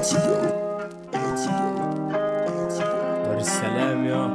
دار السلام يا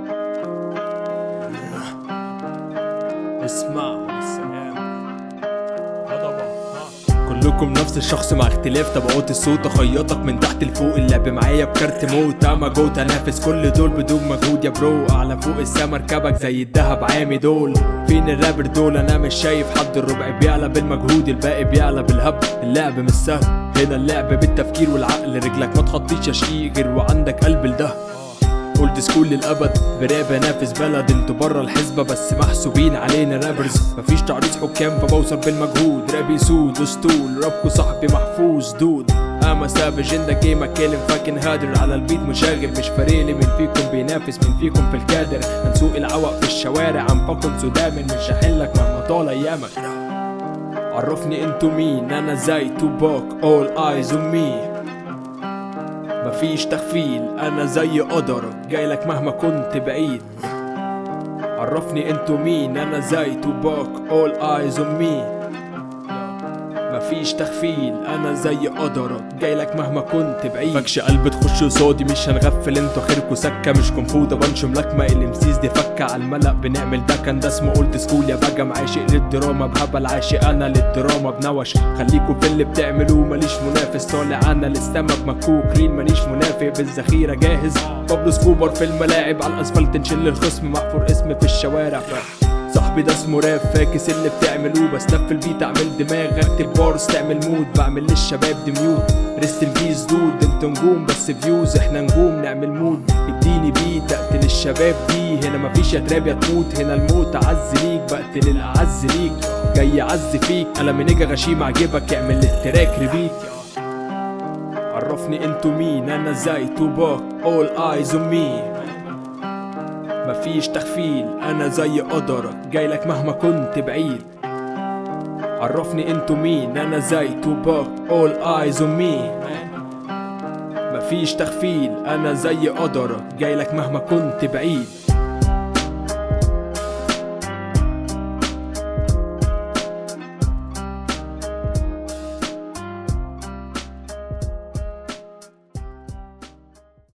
اسمع السلام هضبة كلكم نفس الشخص مع اختلاف طبقات الصوت اخيطك من تحت لفوق اللعب معايا بكارت موت اما جو تنافس كل دول بدون مجهود يا برو اعلى فوق السما اركبك زي الدهب عامي دول فين الرابر دول انا مش شايف حد الربع بيعلى بالمجهود الباقي بيعلى بالهب اللعب مش سهل هنا اللعب بالتفكير والعقل رجلك ما تخطيش يا شقيق غير وعندك قلب لده اولد سكول للابد براب انافس بلد انتوا بره الحسبه بس محسوبين علينا رابرز مفيش تعريض حكام فبوصل بالمجهود رابي سود اسطول رابكو صاحبي محفوظ دود اما سافج ان ذا جيم اكلم فاكن هادر على البيت مشاغل مش فارقلي من فيكم بينافس من فيكم في الكادر هنسوق العوق في الشوارع عم فكن سودامن مش هحلك مهما طال ايامك عرفني انتوا مين انا زي توباك all eyes on me مفيش تخفيل انا زي قدرك جايلك مهما كنت بعيد عرفني انتوا مين انا زي توباك all eyes on me مفيش تخفيل انا زي قدرك جايلك مهما كنت بعيد فكش قلب تخش قصادي مش هنغفل انتوا خيركوا سكه مش كونفوده بنش ملاكمه الامسيس دي فكه على الملأ بنعمل ده كان ده اسمه اولد سكول يا بجم عاشق للدراما بهبل عاشق انا للدراما بنوش خليكوا في اللي بتعملوه ماليش منافس طالع انا للسما بمكوك ريل مانيش منافق بالذخيره جاهز بابلو سكوبر في الملاعب على الاسفلت نشل الخصم محفور اسم في الشوارع ف... صاحبي ده اسمه راب فاكس اللي بتعملوه بس في البيت اعمل دماغ اكتب بارس تعمل مود بعمل للشباب دي ميوت ريست البيس دود انتوا نجوم بس فيوز احنا نجوم نعمل مود اديني بيت اقتل الشباب دي هنا مفيش يا تراب يا تموت هنا الموت اعز ليك بقتل الاعز ليك جاي اعز فيك قلم نجا غشيم عجبك اعمل للتراك ريبيت عرفني انتوا مين انا زي توباك all eyes on me مفيش تخفيل انا زي قدرك جايلك مهما كنت بعيد عرفني انتوا مين انا زي توباك all eyes on me مفيش تخفيل انا زي قدرك جايلك مهما كنت بعيد